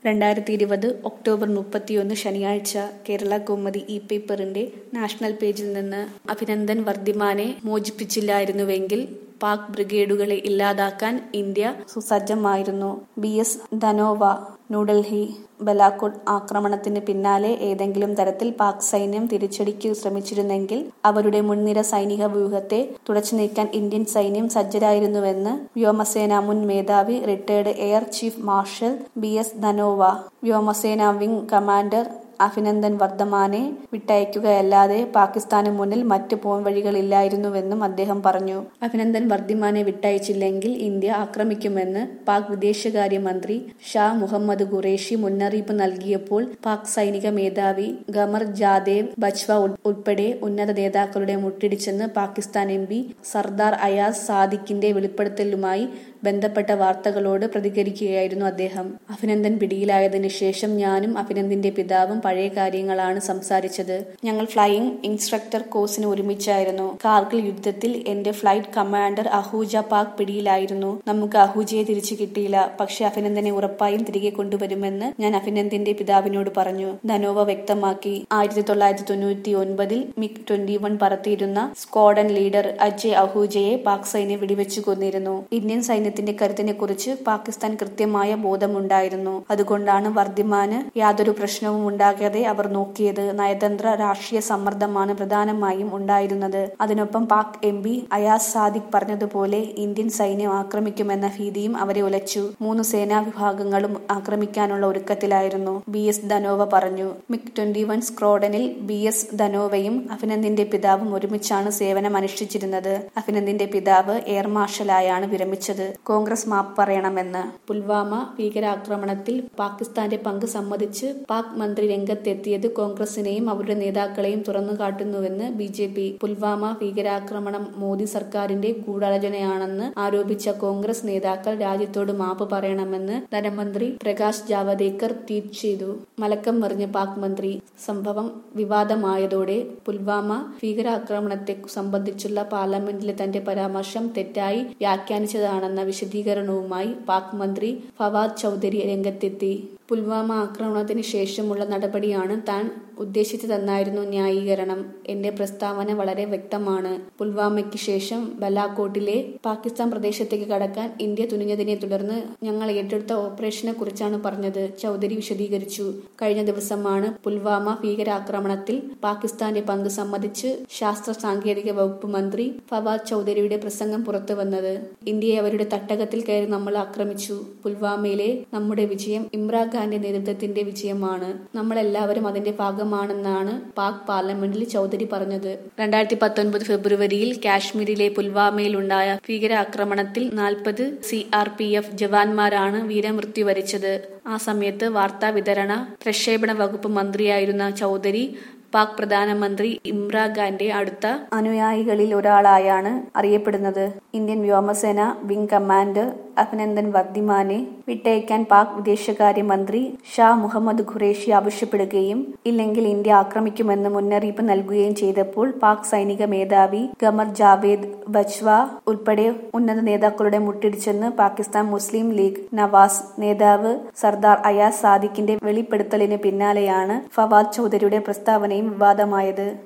രണ്ടായിരത്തി ഇരുപത് ഒക്ടോബർ മുപ്പത്തിയൊന്ന് ശനിയാഴ്ച കേരള കൗമുദി ഇ പേപ്പറിന്റെ നാഷണൽ പേജിൽ നിന്ന് അഭിനന്ദൻ വർദ്ധിമാനെ മോചിപ്പിച്ചില്ലായിരുന്നുവെങ്കിൽ പാക് ബ്രിഗേഡുകളെ ഇല്ലാതാക്കാൻ ഇന്ത്യ സുസജ്ജമായിരുന്നു ബി എസ് ധനോവ ന്യൂഡൽഹി ബലാക്കോട്ട് ആക്രമണത്തിന് പിന്നാലെ ഏതെങ്കിലും തരത്തിൽ പാക് സൈന്യം തിരിച്ചടിക്കു ശ്രമിച്ചിരുന്നെങ്കിൽ അവരുടെ മുൻനിര സൈനിക വ്യൂഹത്തെ തുടച്ചു നീക്കാൻ ഇന്ത്യൻ സൈന്യം സജ്ജരായിരുന്നുവെന്ന് വ്യോമസേന മുൻ മേധാവി retired air chief marshal B S Dhanoa വ്യോമസേന വിംഗ് കമാൻഡർ അഭിനന്ദൻ വർദ്ധമാനെ വിട്ടയക്കുകയല്ലാതെ പാകിസ്ഥാന് മുന്നിൽ മറ്റ് പോംവഴികളില്ലായിരുന്നുവെന്നും അദ്ദേഹം പറഞ്ഞു അഭിനന്ദൻ വർദ്ധിമാനെ വിട്ടയച്ചില്ലെങ്കിൽ ഇന്ത്യ ആക്രമിക്കുമെന്ന് പാക് വിദേശകാര്യമന്ത്രി ഷാ മുഹമ്മദ് ഖുറേഷി മുന്നറിയിപ്പ് നൽകിയപ്പോൾ പാക് സൈനിക മേധാവി ഖമർ ജാദേവ് ബജ്വ ഉൾപ്പെടെ ഉന്നത നേതാക്കളുടെ മുട്ടിടിച്ചെന്ന് പാകിസ്ഥാൻ എം പി സർദാർ അയാസ് സാദിഖിന്റെ വെളിപ്പെടുത്തലുമായി ബന്ധപ്പെട്ട വാർത്തകളോട് പ്രതികരിക്കുകയായിരുന്നു അദ്ദേഹം അഭിനന്ദൻ പിടിയിലായതിനു ശേഷം ഞാനും അഭിനന്ദിന്റെ പിതാവും പഴയ കാര്യങ്ങളാണ് സംസാരിച്ചത് ഞങ്ങൾ ഫ്ലൈയിങ് ഇൻസ്ട്രക്ടർ കോഴ്സിന് ഒരുമിച്ചായിരുന്നു കാർഗിൽ യുദ്ധത്തിൽ എന്റെ ഫ്ലൈറ്റ് കമാൻഡർ അഹൂജ പാക് പിടിയിലായിരുന്നു നമുക്ക് അഹൂജയെ തിരിച്ചു കിട്ടിയില്ല പക്ഷെ അഭിനന്ദനെ ഉറപ്പായും തിരികെ കൊണ്ടുവരുമെന്ന് ഞാൻ അഭിനന്ദിന്റെ പിതാവിനോട് പറഞ്ഞു ധനോവ വ്യക്തമാക്കി ആയിരത്തി തൊള്ളായിരത്തി തൊണ്ണൂറ്റി ഒൻപതിൽ മിഗ് ട്വന്റി വൺ പറത്തിയിരുന്ന സ്ക്വാഡൻ ലീഡർ അജയ് അഹൂജയെ പാക് സൈന്യം വെടിവെച്ചു കൊന്നിരുന്നു ഇന്ത്യൻ സൈന്യത്തിന്റെ കരുത്തിനെ കുറിച്ച് പാകിസ്ഥാൻ കൃത്യമായ ബോധമുണ്ടായിരുന്നു അതുകൊണ്ടാണ് വർദ്ധിമാന് യാതൊരു പ്രശ്നവും ഉണ്ടാകാതെ അവർ നോക്കിയത് നയതന്ത്ര രാഷ്ട്രീയ സമ്മർദ്ദമാണ് പ്രധാനമായും ഉണ്ടായിരുന്നത് അതിനൊപ്പം പാക് എം പി അയാസ് സാദിഖ് പറഞ്ഞതുപോലെ ഇന്ത്യൻ സൈന്യം ആക്രമിക്കുമെന്ന ഭീതിയും അവരെ ഉലച്ചു മൂന്ന് സേനാ വിഭാഗങ്ങളും ആക്രമിക്കാനുള്ള ഒരുക്കത്തിലായിരുന്നു ബി എസ് ധനോവ പറഞ്ഞു മിഗ് ട്വന്റി വൺ സ്ക്രോഡനിൽ ബി എസ് ധനോവയും അഭിനന്ദിന്റെ പിതാവും ഒരുമിച്ചാണ് സേവനം അനുഷ്ഠിച്ചിരുന്നത് അഭിനന്ദിന്റെ പിതാവ് എയർ മാർഷലായാണ് വിരമിച്ചത് കോൺഗ്രസ് മാപ്പ് പറയണമെന്ന് പുൽവാമ ഭീകരാക്രമണത്തിൽ പാകിസ്ഥാന്റെ പങ്ക് സമ്മതിച്ച് പാക് മന്ത്രി രംഗത്തെത്തിയത് കോൺഗ്രസിനെയും അവരുടെ നേതാക്കളെയും തുറന്നു കാട്ടുന്നുവെന്ന് ബി ജെ പി പുൽവാമ ഭീകരാക്രമണം മോദി സർക്കാരിന്റെ ഗൂഢാലോചനയാണെന്ന് ആരോപിച്ച കോൺഗ്രസ് നേതാക്കൾ രാജ്യത്തോട് മാപ്പ് പറയണമെന്ന് ധനമന്ത്രി പ്രകാശ് ജാവദേക്കർ ട്വീറ്റ് ചെയ്തു മലക്കം മറിഞ്ഞ പാക് മന്ത്രി സംഭവം വിവാദമായതോടെ പുൽവാമ ഭീകരാക്രമണത്തെ സംബന്ധിച്ചുള്ള പാർലമെന്റിലെ തന്റെ പരാമർശം തെറ്റായി വ്യാഖ്യാനിച്ചതാണെന്ന വിശദീകരണവുമായി പാക് മന്ത്രി ഫവാദ് ചൌധരി രംഗത്തെത്തി പുൽവാമ ആക്രമണത്തിന് ശേഷമുള്ള നടപടിയാണ് താൻ ഉദ്ദേശിച്ചതെന്നായിരുന്നു ന്യായീകരണം എന്റെ പ്രസ്താവന വളരെ വ്യക്തമാണ് പുൽവാമയ്ക്ക് ശേഷം ബലാക്കോട്ടിലെ പാകിസ്ഥാൻ പ്രദേശത്തേക്ക് കടക്കാൻ ഇന്ത്യ തുനിഞ്ഞതിനെ തുടർന്ന് ഞങ്ങൾ ഏറ്റെടുത്ത ഓപ്പറേഷനെ കുറിച്ചാണ് പറഞ്ഞത് ചൌധരി വിശദീകരിച്ചു കഴിഞ്ഞ ദിവസമാണ് പുൽവാമ ഭീകരാക്രമണത്തിൽ പാകിസ്ഥാന്റെ പങ്ക് സമ്മതിച്ച് ശാസ്ത്ര സാങ്കേതിക വകുപ്പ് മന്ത്രി ഫവാദ് ചൌധരിയുടെ പ്രസംഗം പുറത്തുവന്നത് ഇന്ത്യയെ അവരുടെ തട്ടകത്തിൽ കയറി നമ്മൾ ആക്രമിച്ചു പുൽവാമയിലെ നമ്മുടെ വിജയം ഇമ്രാൻഖാന്റെ നേതൃത്വത്തിന്റെ വിജയമാണ് നമ്മളെല്ലാവരും അതിന്റെ ഭാഗമാണെന്നാണ് പാക് പാർലമെന്റിൽ ചൌധരി പറഞ്ഞത് രണ്ടായിരത്തി പത്തൊൻപത് ഫെബ്രുവരിയിൽ കാശ്മീരിലെ പുൽവാമയിലുണ്ടായ ഭീകരാക്രമണത്തിൽ നാൽപ്പത് സി ആർ പി എഫ് ജവാന്മാരാണ് വീരമൃത്യു വരിച്ചത് ആ സമയത്ത് വാർത്താ വിതരണ പ്രക്ഷേപണ വകുപ്പ് മന്ത്രിയായിരുന്ന ചൌധരി പാക് പ്രധാനമന്ത്രി ഇമ്രാൻഖാന്റെ അടുത്ത അനുയായികളിൽ ഒരാളായാണ് അറിയപ്പെടുന്നത് ഇന്ത്യൻ വ്യോമസേന വിംഗ് കമാൻഡർ അഭിനന്ദൻ വർദ്ധിമാനെ വിട്ടയക്കാൻ പാക് വിദേശകാര്യമന്ത്രി ഷാ മുഹമ്മദ് ഖുറേഷി ആവശ്യപ്പെടുകയും ഇല്ലെങ്കിൽ ഇന്ത്യ ആക്രമിക്കുമെന്ന് മുന്നറിയിപ്പ് നൽകുകയും ചെയ്തപ്പോൾ പാക് സൈനിക മേധാവി ഖമർ ജാവേദ് ബജ്വ ഉൾപ്പെടെ ഉന്നത നേതാക്കളുടെ മുട്ടിടിച്ചെന്ന് പാകിസ്ഥാൻ മുസ്ലിം ലീഗ് നവാസ് നേതാവ് സർദാർ അയാസ് സാദിഖിന്റെ വെളിപ്പെടുത്തലിന് പിന്നാലെയാണ് ഫവാദ് ചൌധരിയുടെ പ്രസ്താവനയും വിവാദമായത്